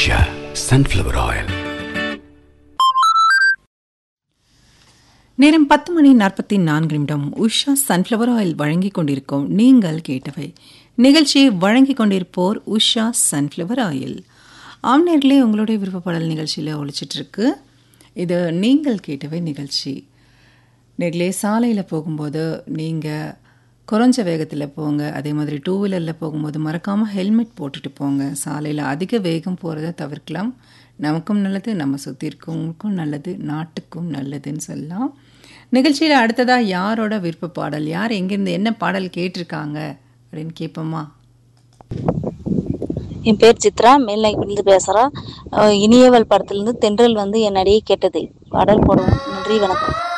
Usha sunflower oil நேரம் பத்து மணி நாற்பத்தி நான்கு நிமிடம் உஷா சன்ஃப்ளவர் ஆயில் வழங்கிக் கொண்டிருக்கும் நீங்கள் கேட்டவை நிகழ்ச்சியை வழங்கிக் கொண்டிருப்போர் உஷா சன்ஃப்ளவர் ஆயில் ஆம் நேர்களே உங்களுடைய விருப்பப்பாடல் நிகழ்ச்சியில் ஒழிச்சிட்டு இருக்கு இது நீங்கள் கேட்டவை நிகழ்ச்சி நேர்களே சாலையில் போகும்போது நீங்கள் குறைஞ்ச வேகத்தில் போங்க அதே மாதிரி டூ வீலரில் போகும்போது மறக்காமல் ஹெல்மெட் போட்டுட்டு போங்க சாலையில் அதிக வேகம் போகிறத தவிர்க்கலாம் நமக்கும் நல்லது நம்ம சுற்றி இருக்கவங்களுக்கும் நல்லது நாட்டுக்கும் நல்லதுன்னு சொல்லலாம் நிகழ்ச்சியில் அடுத்ததாக யாரோட விருப்ப பாடல் யார் எங்கேருந்து என்ன பாடல் கேட்டிருக்காங்க அப்படின்னு கேட்போமா என் பேர் சித்ரா மேல்நாய்க்குடியிலிருந்து பேசுகிறேன் இனியவள் படத்துலேருந்து தென்றல் வந்து என் அடியை கேட்டது பாடல் போடுவோம் நன்றி வணக்கம்